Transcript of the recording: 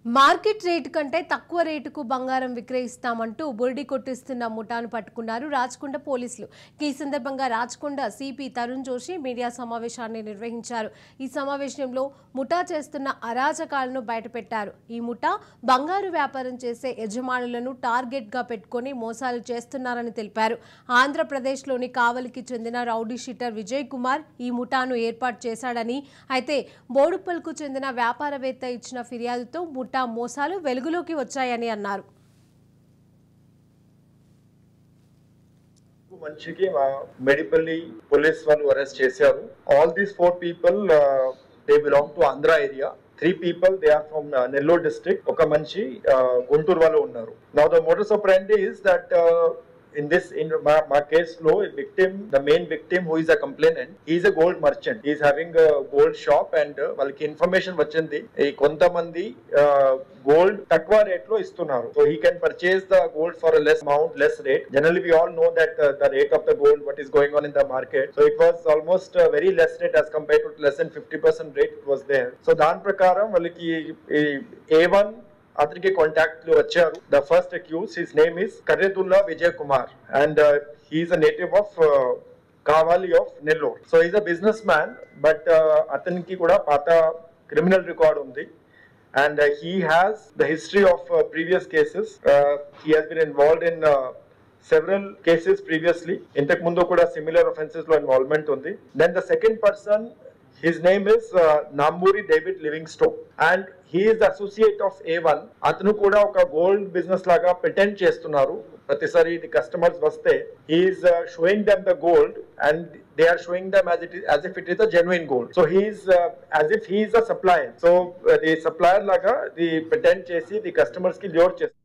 Market rate కంటే తక్కువ రేటుకు బంగారం విక్రయిస్తామంటూ బురిడి కొట్టిస్తున్న ముఠాను పట్టుకున్నారు రాచకొండ పోలీసులు ఈ సందర్భంగా రాచకొండ సిపి తరుణ్ జోషి మీడియా సమావేశాన్ని నిర్వహించారు ఈ సమావేశంలో ముఠా చేస్తున్న అరాచకాలను బయటపెట్టారు ఈ ముఠా బంగారు వ్యాపారం చేసే యజమానులను టార్గెట్గా పెట్టుకొని మోసాలు చేస్తున్నారని తెలిపారు ఆంధ్రప్రదేశ్లోని కావలికి చెందిన రౌడీ షీటర్ విజయ్ కుమార్ ఈ ముఠాను ఏర్పాటు చేశాడని అయితే బోడుప్పల్కు చెందిన వ్యాపారవేత్త ఇచ్చిన ఫిర్యాదుతో ముఠా మోసాలు వెలుగులోకి వచ్చాయని అన్నారు మనిషికి మా మెడిపల్లి పోలీస్ వాళ్ళు అరెస్ట్ చేశారు all these four people they belong to Andhra area three people they are from Nellore district ఒక మనిషి uh, గుంటూరు వాళ్ళు ఉన్నారు now the motors of friend is that in this in my, my case law victim the main victim who is a complainant he is a gold merchant he is having a gold shop and uh, వాళ్ళకి information వచ్చింది ఈ కొంతమంది gold తక్కువ rate లో ఇస్తున్నారు so he can purchase the gold for less amount less rate generally we all know that the rate of the gold what is going on in the market so it was almost uh, very less rate as compared to less than 50% rate it was there so దాని ప్రకారం వాళ్ళకి ఏ one అతనికి contact లో వచ్చారు the first accuse his name is Karredulla Vijay Kumar and he is a native of Kavali of Nellore so is a business man but అతనికి కూడా పాత criminal record ఉంది and uh, he has the history of uh, previous cases. Uh, he has been involved in uh, several cases previously. ఇంతకు ముందు కూడా similar offences లో involvement ఉంది then the second person his name is Namburi David Livingstone and he is associate of A one అతను కూడా ఒక gold business లాగా pretend చేస్తున్నారు ప్రతిసారి ఇది కస్టమర్స్ వస్తే he is showing them the gold and they are showing them as it is as if it is a genuine gold so he is uh, as if he is a supplier so uh, the supplier laga the pretend chesi the customers ki lure chesi